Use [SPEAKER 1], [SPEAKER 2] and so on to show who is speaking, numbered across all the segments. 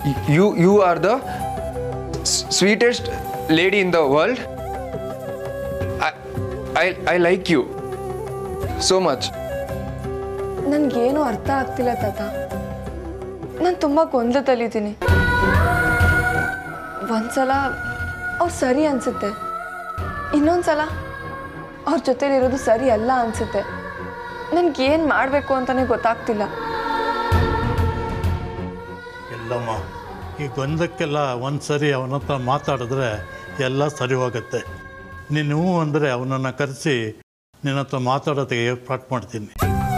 [SPEAKER 1] you you are the sweetest lady in the world I I like you so much
[SPEAKER 2] ನನಗೇನು ಅರ್ಥ ಆಗ್ತಿಲ್ಲ ತಾತ ನಾನು ತುಂಬ ಗೊಂದಲದಲ್ಲಿದ್ದೀನಿ ಒಂದ್ಸಲ ಅವ್ರು ಸರಿ ಅನ್ಸುತ್ತೆ ಇನ್ನೊಂದ್ಸಲ ಅವ್ರ ಜೊತೆಲಿರೋದು ಸರಿ ಅಲ್ಲ ಅನ್ಸುತ್ತೆ ನನಗೇನು ಮಾಡಬೇಕು ಅಂತಲೇ ಗೊತ್ತಾಗ್ತಿಲ್ಲ
[SPEAKER 3] ಎಲ್ಲಮ್ಮ ಈ ಗೊಂದಕ್ಕೆಲ್ಲ ಒಂದು ಸರಿ ಅವನ ಹತ್ರ ಮಾತಾಡಿದ್ರೆ ಎಲ್ಲ ಸರಿ ಹೋಗುತ್ತೆ ನೀನು ಹ್ಞೂ ಅಂದರೆ ಅವನನ್ನು ಕರೆಸಿ ನಿನ್ನ ಹತ್ರ ಮಾತಾಡೋದಕ್ಕೆ ಏರ್ಪಾಟ್ ಮಾಡ್ತೀನಿ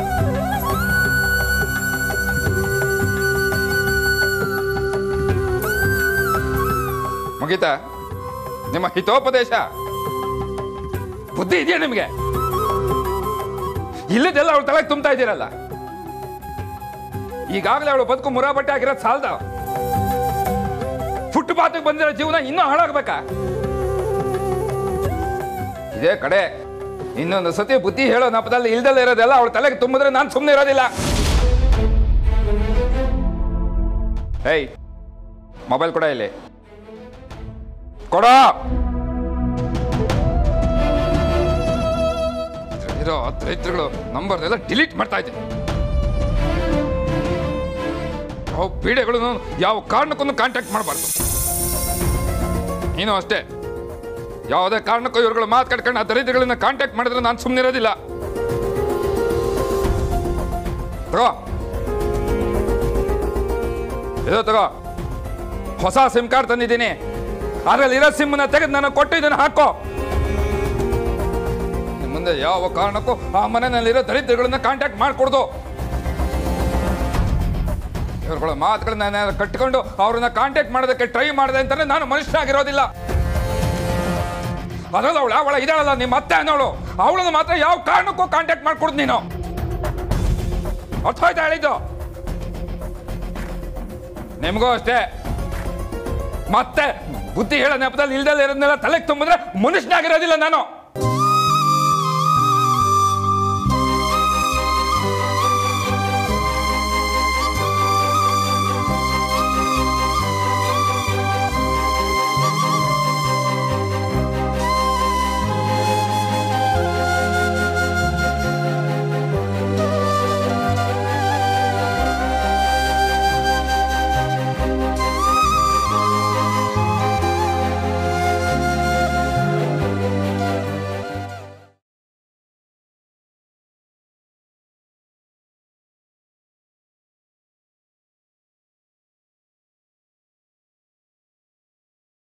[SPEAKER 4] ಮುಗೀತಾ ನಿಮ್ಮ ಹಿತೋಪದೇಶ ಬುದ್ಧಿ ಇದೆಯಾ ನಿಮಗೆ ಇಲ್ಲದೆಲ್ಲ ಅವಳು ತಲೆಗೆ ತುಂಬ್ತಾ ಇದ್ದೀರಲ್ಲ ಈಗಾಗಲೇ ಅವಳು ಬದುಕು ಮುರಾ ಬಟ್ಟೆ ಹಾಕಿರೋದು ಸಾಲ್ದ ಫುಟ್ಪಾತ್ಗೆ ಬಂದಿರೋ ಜೀವನ ಇನ್ನೂ ಹಾಳಾಗ್ಬೇಕಾ ಇದೇ ಕಡೆ ಇನ್ನೊಂದು ಸತಿ ಬುದ್ಧಿ ಹೇಳೋ ನಪದಲ್ಲಿ ಇಲ್ದಲ್ಲೇ ಇರೋದೆಲ್ಲ ಅವಳ ತಲೆಗೆ ತುಂಬಿದ್ರೆ ನಾನು ಸುಮ್ಮನೆ ಇರೋದಿಲ್ಲ ಏಯ್ ಮೊಬೈಲ್ ಕೊಡ ಇಲ್ಲಿ ಕೊಡೋ ಇರೋ ರೈತರುಗಳು ನಂಬರ್ ಎಲ್ಲ ಡಿಲೀಟ್ ಮಾಡ್ತಾ ಇದ್ದೀನಿ ಯಾವ ಪೀಡೆಗಳನ್ನು ಯಾವ ಕಾರಣಕ್ಕೂ ಕಾಂಟ್ಯಾಕ್ಟ್ ಮಾಡಬಾರ್ದು ನೀನು ಅಷ್ಟೇ ಯಾವುದೇ ಕಾರಣಕ್ಕೂ ಇವ್ರುಗಳು ಮಾತಾಡ್ಕೊಂಡು ಆ ದರಿದ್ರಗಳನ್ನ ಕಾಂಟ್ಯಾಕ್ಟ್ ಮಾಡಿದ್ರೆ ನಾನು ಸುಮ್ಮನಿರೋದಿಲ್ಲ ತಗೋ ಇದು ತಗೋ ಹೊಸ ಸಿಮ್ ಕಾರ್ಡ್ ತಂದಿದ್ದೀನಿ ಅದ್ರಲ್ಲಿ ಇರೋ ಸಿಮ್ಮನ್ನ ತೆಗೆದು ನಾನು ಕೊಟ್ಟು ಇದನ್ನು ಹಾಕೋ ಇನ್ನು ಮುಂದೆ ಯಾವ ಕಾರಣಕ್ಕೂ ಆ ಮನೆಯಲ್ಲಿರೋ ದರಿದ್ರಗಳನ್ನ ಕಾಂಟ್ಯಾಕ್ಟ್ ಮಾಡಿಕೊಡ್ದು ಇವ್ರುಗಳ ಮಾತುಗಳನ್ನ ನಾನು ಕಟ್ಟಿಕೊಂಡು ಅವ್ರನ್ನ ಕಾಂಟ್ಯಾಕ್ಟ್ ಮಾಡೋದಕ್ಕೆ ಟ್ರೈ ಮಾಡಿದೆ ಅಂತಾನೆ ನಾನು ಮನುಷ್ಯನಾಗಿರೋದಿಲ್ಲ ಅದರಲ್ಲ ಅವಳು ಅವಳ ಇದಾಳಲ್ಲ ನಿಮ್ಮ ಅತ್ತೆ ಅನ್ನೋಳು ಅವಳನ್ನು ಮಾತ್ರ ಯಾವ ಕಾರಣಕ್ಕೂ ಕಾಂಟ್ಯಾಕ್ಟ್ ಮಾಡ್ಕೊಡ್ದು ನೀನು ಅರ್ಥ ಆಯ್ತಾ ಹೇಳಿದ್ದು ನಿಮಗೂ ಅಷ್ಟೇ ಮತ್ತೆ ಬುದ್ಧಿ ಹೇಳೋ ನೆಪದಲ್ಲಿ ಇಲ್ದಲ್ಲ ಇರೋದನ್ನೆಲ್ಲ ತಲೆಗೆ ತುಂಬಿದ್ರೆ ಮನುಷ್ಯನಾಗಿರೋದಿಲ್ಲ ನಾನು